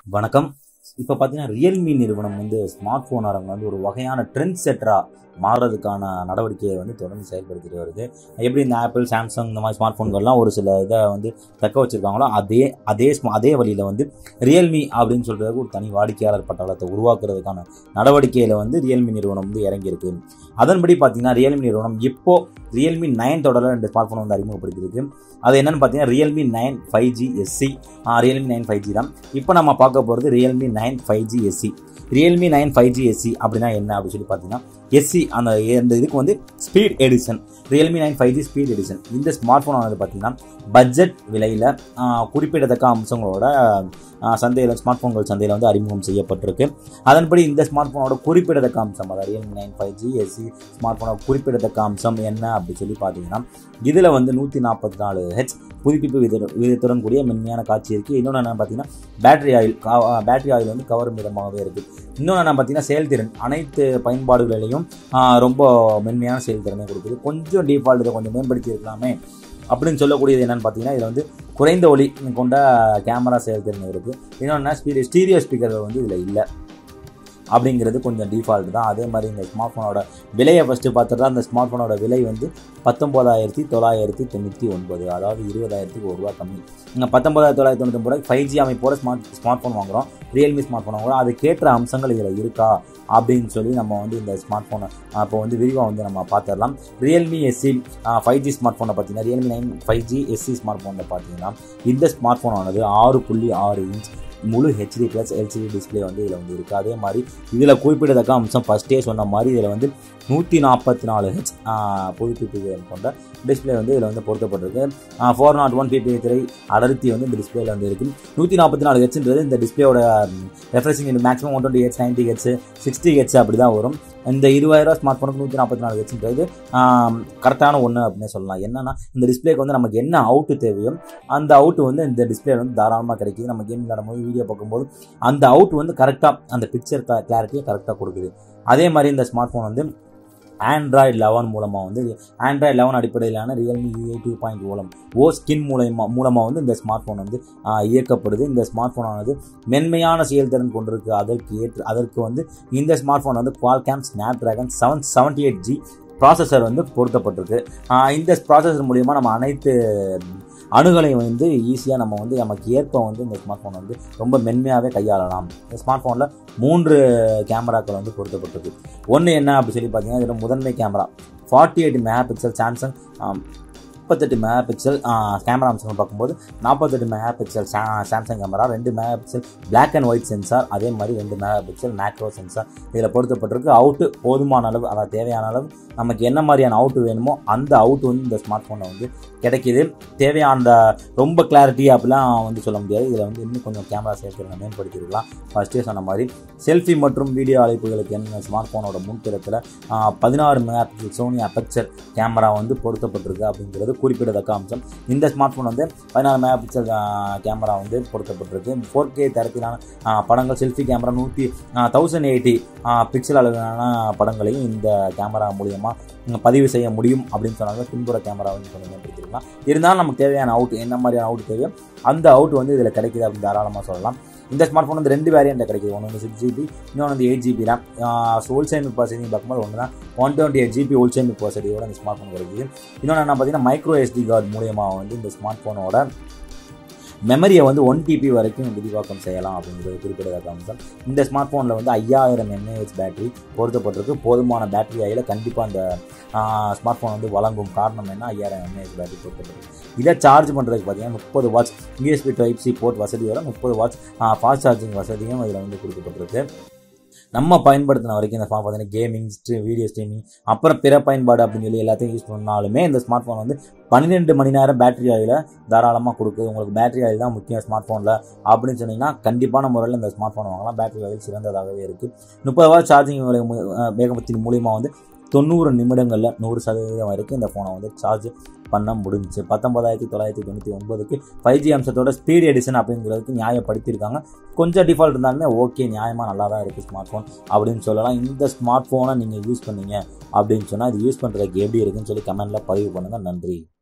வணக்கம் இப்போ பார்த்தீங்கன்னா ரியல்மி நிறுவனம் வந்து ஸ்மார்ட் ஃபோன் அரங்க வந்து ஒரு வகையான ட்ரெண்ட் செட்டராக மாறுறதுக்கான நடவடிக்கையை வந்து தொடர்ந்து செயல்படுத்திட்டு வருது எப்படி இந்த ஆப்பிள் சாம்சங் இந்த மாதிரி ஸ்மார்ட் ஃபோன்கள்லாம் ஒரு சில இதை வந்து தக்க வச்சுருக்காங்களோ அதே அதே ஸ்மா அதே வழியில் வந்து ரியல்மி அப்படின்னு சொல்கிறதுக்கு ஒரு தனி வாடிக்கையாளர் பட்டாளத்தை உருவாக்குறதுக்கான நடவடிக்கையில் வந்து ரியல்மி நிறுவனம் வந்து இறங்கியிருக்கு அதன்படி பார்த்தீங்கன்னா ரியல்மி நிறுவனம் இப்போ ரியல்மி நைன் தொடரில் ரெண்டு ஸ்மார்ட் ஃபோன் வந்து அறிமுகப்படுத்தியிருக்கு அது என்னன்னு பார்த்தீங்கன்னா Realme nine five G SC Realme nine five G தான் இப்போ நம்ம பார்க்க போகிறது Realme nine five G SC Realme nine five G SC அப்படின்னா என்ன அப்படின்னு சொல்லி பார்த்தீங்கன்னா எஸ்சி அந்த இந்த இதுக்கு வந்து speed edition Realme nine five G speed edition இந்த ஸ்மார்ட் ஃபோன் வந்து பார்த்தீங்கன்னா பட்ஜெட் விலையில் குறிப்பிடத்தக்க அம்சங்களோட சந்தையில் ஸ்மார்ட் ஃபோன்கள் சந்தையில் வந்து அறிமுகம் செய்யப்பட்டிருக்கு அதன்படி இந்த ஸ்மார்ட் ஃபோனோட குறிப்பிடத்தக்க அம்சம் அதாவது Realme nine five G SC smart ஃபோனோட குறிப்பிடத்தக்க அம்சம் என்ன அப்படின்னு சொல்லி பார்த்தீங்கன்னா இதில் வந்து நூற்றி நாற்பத்தி நாலு ஹெச் புதுப்பிப்பு வித விதத்துடன் கூடிய மென்மையான காட்சி இருக்குது இன்னொன்று என்ன பார்த்தீங்கன்னா பேட்டரி ஆயில் பேட்டரி ஆயில் வந்து கவரும் விதமாகவே இருக்குது இன்னொன்று என்ன பார்த்தீங்கன்னா செயல்திறன் அனைத்து பயன்பாடுகளிலையும் ரொம்ப மென்மையான செயல்திறனை கொடுக்குது கொஞ்சம் டிஃபால்ட் இதை கொஞ்சம் மேம்படுத்தி இருக்கலாமே அப்படின்னு சொல்லக்கூடியது என்னென்னு பார்த்தீங்கன்னா இதில் வந்து குறைந்த ஒளி கொண்ட கேமரா செயல்திறன் இருக்குது இன்னொன்று ஸ்பீ ஸ்டீரியோ ஸ்பீக்கர்கள் வந்து இதில் இல்லை அப்படிங்கிறது கொஞ்சம் டிஃபால்ட் தான் அதே மாதிரி இந்த ஸ்மார்ட் ஃபோனோட விலையை ஃபஸ்ட்டு பார்த்துட்டா அந்த ஸ்மார்ட் ஃபோனோட விலை வந்து பத்தொம்போதாயிரத்தி தொள்ளாயிரத்தி தொண்ணூற்றி ஒன்பது அதாவது இருபதாயிரத்துக்கு ஒரு ரூபா கம்மி இங்கே பத்தொம்பதாயிரத்தி தொள்ளாயிரத்தி தொண்ணூற்றி ஒன்பது ஃபைவ் ஜி அமைப்போட ஸ்மார்ட் ஸ்மார்ட் ஃபோன் வாங்குகிறோம் ரியல்மி ஸ்மார்ட் ஃபோன் வாங்குகிறோம் அதுக்கேற்ற அம்சங்கள் இதில் இருக்கா அப்படின்னு சொல்லி நம்ம வந்து இந்த ஸ்மார்ட் ஃபோனை அப்போ வந்து விரிவாக வந்து நம்ம பார்த்துடலாம் Realme SC five G smart ஃபோனை பார்த்தீங்கன்னா Realme nine five G SC smart ஃபோனில் பார்த்தீங்கன்னா இந்த ஸ்மார்ட் ஃபோனானது ஆறு புள்ளி ஆறு இன்ச் முழு ஹெச்டி ப்ளஸ் எல்சிடி டிஸ்பிளே வந்து இதில் வந்து இருக்குது அதே மாதிரி இதில் குறிப்பிடத்தக்க அம்சம் ஃபஸ்ட்டே சொன்ன மாதிரி இதில் வந்து நூற்றி நாற்பத்தி நாலு ஹெச் புதுப்பிப்பு கொண்ட டிஸ்பிளே வந்து இதில் வந்து பொருத்தப்பட்டிருக்கு ஃபோர் நாட் ஒன் பிபி திரை அடர்த்தி வந்து இந்த டிஸ்பிளேல வந்து இருக்குது நூற்றி நாற்பத்தி நாலு ஹெச்ன்றது இந்த டிஸ்பிளேயோட refreshing maximum one twenty H ninety H sixty H அப்படி தான் வரும் இந்த இருபதாயிரம் ஸ்மார்ட் ஃபோனுக்கு நூற்றி நாற்பத்தி நாலு ஹெச்ன்றது கரெக்டான ஒன்று அப்படின்னு சொல்லலாம் என்னன்னா இந்த டிஸ்பிளேக்கு வந்து நமக்கு என்ன அவுட்டு தேவையோ அந்த அவுட் வந்து இந்த டிஸ்பிளே வந்து தாராளமாக கிடைக்குது நம்ம கேம் விளையாடும்போது வீடியோ பார்க்கும்போது அந்த அவுட் வந்து கரெக்டாக அந்த பிக்சர் கிளாரிட்டியை கரெக்டாக கொடுக்குது அதே மாதிரி இந்த ஸ்மார்ட் ஃபோன் வந்து ஆண்ட்ராய்டு லெவன் மூலமாக வந்து ஆண்ட்ராய்டு லெவன் அடிப்படையிலான ரியல்மி யூஏ டூ பாயிண்ட் மூலம் ஓ ஸ்கின் மூலயமா மூலமாக வந்து இந்த ஸ்மார்ட் ஃபோன் வந்து இயக்கப்படுது இந்த ஸ்மார்ட் ஃபோனானது மென்மையான செயல்திறன் கொண்டிருக்கு அதற்கு ஏற்று அதற்கு வந்து இந்த ஸ்மார்ட் ஃபோன் வந்து Qualcomm Snapdragon seven seventy eight G processor வந்து பொருத்தப்பட்டிருக்கு இந்த ப்ராசஸர் மூலிமா நம்ம அனைத்து அணுகலை வந்து ஈஸியாக நம்ம வந்து நமக்கு ஏற்ப வந்து இந்த ஸ்மார்ட் ஃபோன் வந்து ரொம்ப மென்மையாகவே கையாளலாம் இந்த ஸ்மார்ட் ஃபோனில் மூன்று கேமராக்கள் வந்து பொருத்தப்பட்டிருக்கு ஒன்று என்ன அப்படி சொல்லி பார்த்தீங்கன்னா இதில் முதன்மை camera forty eight mega pixel Samsung முப்பத்தெட்டு மெகா பிக்சல் கேமரா அம்சங்கள் பார்க்கும்போது நாற்பத்தெட்டு மெகா பிக்சல் சாம்சங் கேமரா ரெண்டு mega pixel black and white sensor அதே மாதிரி ரெண்டு மெகா பிக்சல் மேக்ரோ சென்சார் இதில் பொருத்தப்பட்டிருக்கு அவுட்டு போதுமான அளவு அதாவது தேவையான அளவு நமக்கு என்ன மாதிரியான அவுட்டு வேணுமோ அந்த அவுட் வந்து இந்த ஸ்மார்ட் ஃபோனில் வந்து கிடைக்கிது தேவையான அந்த ரொம்ப கிளாரிட்டி அப்படிலாம் வந்து சொல்ல முடியாது இதில் வந்து இன்னும் கொஞ்சம் கேமரா சேர்த்து மேம்படுத்தியிருக்கலாம் ஃபஸ்ட்டே சொன்ன மாதிரி செல்ஃபி மற்றும் வீடியோ அழைப்புகளுக்கு என்ன ஸ்மார்ட் ஃபோனோட முன்திறத்தில் பதினாறு mega pixel Sony aperture camera வந்து பொருத்தப்பட்டிருக்கு அப்படிங்கிறது குறிப்பிடத்தக்க அம்சம் இந்த ஸ்மார்ட் ஃபோன் வந்து பதினாறு மெகா பிக்சல் கேமரா வந்து பொருத்தப்பட்டிருக்கு ஃபோர் கே தரத்திலான படங்கள் செல்ஃபி கேமரா நூற்றி தௌசண்ட் எயிட்டி பிக்சல் அளவிலான படங்களையும் இந்த கேமரா மூலியமாக பதிவு செய்ய முடியும் அப்படின்னு சொன்னாங்க பின்புற கேமரா வந்து கொஞ்சம் மேம்படுத்திருக்கலாம் இருந்தாலும் நமக்கு தேவையான அவுட் என்ன மாதிரியான அவுட் தேவையோ அந்த அவுட் வந்து இதில் கிடைக்குது அப்படின்னு தாராளமாக சொல்லலாம் இந்த ஸ்மார்ட் ஃபோன் வந்து ரெண்டு வேரியண்ட்டில் கிடைக்குது ஒன்று வந்து சிக்ஸ் ஜிபி இன்னொன்று வந்து eight GB RAM wholesale percentage பார்க்கும்போது ஒன்று தான் one twenty eight GB wholesale பர்சன்டேஜோட இந்த ஸ்மார்ட் ஃபோன் கிடைக்குது இன்னொன்று என்ன பார்த்தீங்கன்னா மைக்ரோ எஸ்டி கார்டு மூலியமாக வந்து இந்த ஸ்மார்ட் ஃபோனோட மெமரியை வந்து ஒன் டிபி வரைக்கும் விரிவாக்கம் செய்யலாம் அப்படிங்கிறது குறிப்பிடத்தக்க அம்சம் இந்த ஸ்மார்ட் ஃபோனில் வந்து ஐயாயிரம் எம்ஏஹெச் பேட்டரி பொருத்தப்பட்டிருக்கு போதுமான பேட்டரி ஆகியில் கண்டிப்பாக அந்த ஸ்மார்ட் ஃபோன் வந்து வழங்கும் காரணம் என்ன ஐயாயிரம் எம்ஏஹெச் பேட்டரி பொருத்தப்பட்டிருக்கு இதை சார்ஜ் பண்ணுறதுக்கு பார்த்தீங்கன்னா முப்பது watt USB type C port வசதியோட முப்பது வாட்ச் ஃபாஸ்ட் சார்ஜிங் வசதியும் இதில் வந்து கொடுக்கப்பட்டிருக்கு நம்ம பயன்படுத்தின வரைக்கும் இந்த ஸ்மார்ட் பார்த்தீங்கன்னா கேமிங் வீடியோ ஸ்ட்ரீமிங் அப்புறம் பிற பயன்பாடு அப்படின்னு சொல்லி எல்லாத்தையும் யூஸ் பண்ணாலுமே இந்த ஸ்மார்ட் ஃபோன் வந்து பன்னிரெண்டு மணி நேரம் பேட்டரி ஆயில் தாராளமாக கொடுக்குது உங்களுக்கு பேட்டரி ஆயில் தான் முக்கியம் ஸ்மார்ட் ஃபோனில் அப்படின்னு சொன்னீங்கன்னா கண்டிப்பான முறையில் இந்த ஸ்மார்ட் ஃபோன் வாங்கலாம் பேட்டரி ஆயில் சிறந்ததாகவே இருக்குது முப்பது வாட் சார்ஜிங் வேகத்தின் மூலிமா வந்து தொண்ணூறு நிமிடங்களில் நூறு சதவீதம் வரைக்கும் இந்த ஃபோனை வந்து சார்ஜ் பண்ண முடிஞ்சிச்சு பத்தொன்பதாயிரத்தி தொள்ளாயிரத்தி தொண்ணூற்றி ஒன்பதுக்கு ஃபைவ் ஜி அம்சத்தோட ஸ்பீட் எடிஷன் அப்படிங்கிறதுக்கு நியாயப்படுத்தியிருக்காங்க கொஞ்சம் டிஃபால்ட் இருந்தாலுமே ஓகே நியாயமாக நல்லா தான் இருக்குது ஸ்மார்ட் ஃபோன் அப்படின்னு சொல்லலாம் இந்த ஸ்மார்ட் ஃபோனை நீங்கள் யூஸ் பண்ணீங்க அப்படின்னு சொன்னால் இது யூஸ் பண்ணுறதுக்கு எப்படி இருக்குன்னு சொல்லி கமெண்ட்டில் பதிவு பண்ணுங்கள் நன்றி